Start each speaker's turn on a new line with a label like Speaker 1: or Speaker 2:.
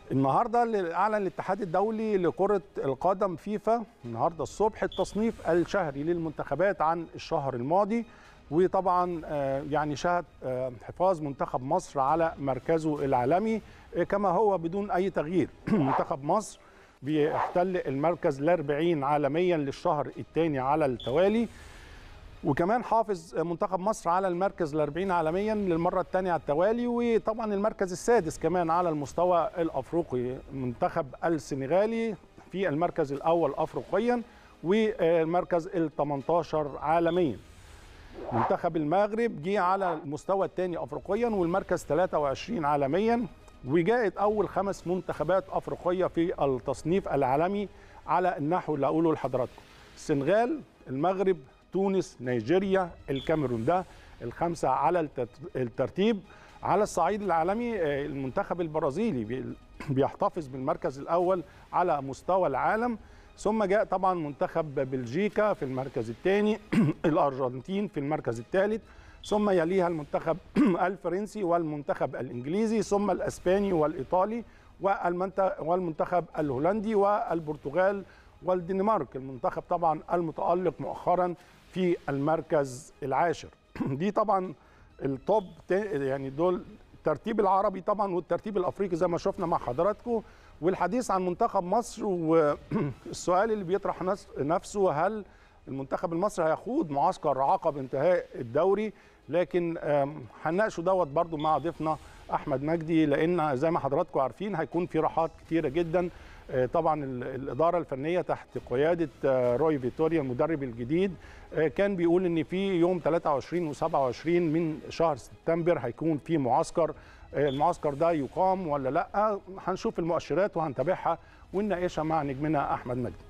Speaker 1: النهارده اللي اعلن الاتحاد الدولي لكره القدم فيفا النهارده الصبح التصنيف الشهري للمنتخبات عن الشهر الماضي وطبعا آه، يعني شهد آه، حفاظ منتخب مصر على مركزه العالمي آه، كما هو بدون اي تغيير منتخب مصر بيحتل المركز الأربعين عالميا للشهر الثاني على التوالي وكمان حافظ منتخب مصر على المركز الأربعين عالميا للمرة الثانية على التوالي وطبعا المركز السادس كمان على المستوى الأفريقي منتخب السنغالي في المركز الأول أفريقيا والمركز ال 18 عالميا منتخب المغرب جه على المستوى الثاني افريقيا والمركز 23 عالميا وجاءت اول خمس منتخبات افريقيه في التصنيف العالمي على النحو اللي اقوله لحضراتكم السنغال المغرب تونس نيجيريا الكاميرون ده الخمسه على التت- الترتيب على الصعيد العالمي آه، المنتخب البرازيلي بي- بيحتفظ بالمركز الاول على مستوى العالم ثم جاء طبعا منتخب بلجيكا في المركز الثاني الارجنتين في المركز الثالث ثم يليها المنتخب الفرنسي والمنتخب الانجليزي ثم الاسباني والايطالي والمنت- والمنتخب الهولندي والبرتغال والدنمارك المنتخب طبعا المتالق مؤخرا في المركز العاشر دي طبعا التوب تا- يعني دول الترتيب العربي طبعا والترتيب الافريقي زي ما شفنا مع حضراتكم والحديث عن منتخب مصر والسؤال اللي بيطرح نفس- نفسه هل المنتخب المصري هيخوض معسكر عقب انتهاء الدوري لكن آم، هنناقشه دوت برضو مع ضيفنا احمد مجدي لان زي ما حضراتكم عارفين هيكون في راحات كتيره جدا آه، طبعا ال- الاداره الفنيه تحت قياده آه، روي فيتوريا المدرب الجديد آه، كان بيقول ان في يوم 23 و27 من شهر سبتمبر هيكون في معسكر آه، المعسكر ده يقام ولا لا هنشوف المؤشرات وهنتابعها ونناقشها مع نجمنا احمد مجدي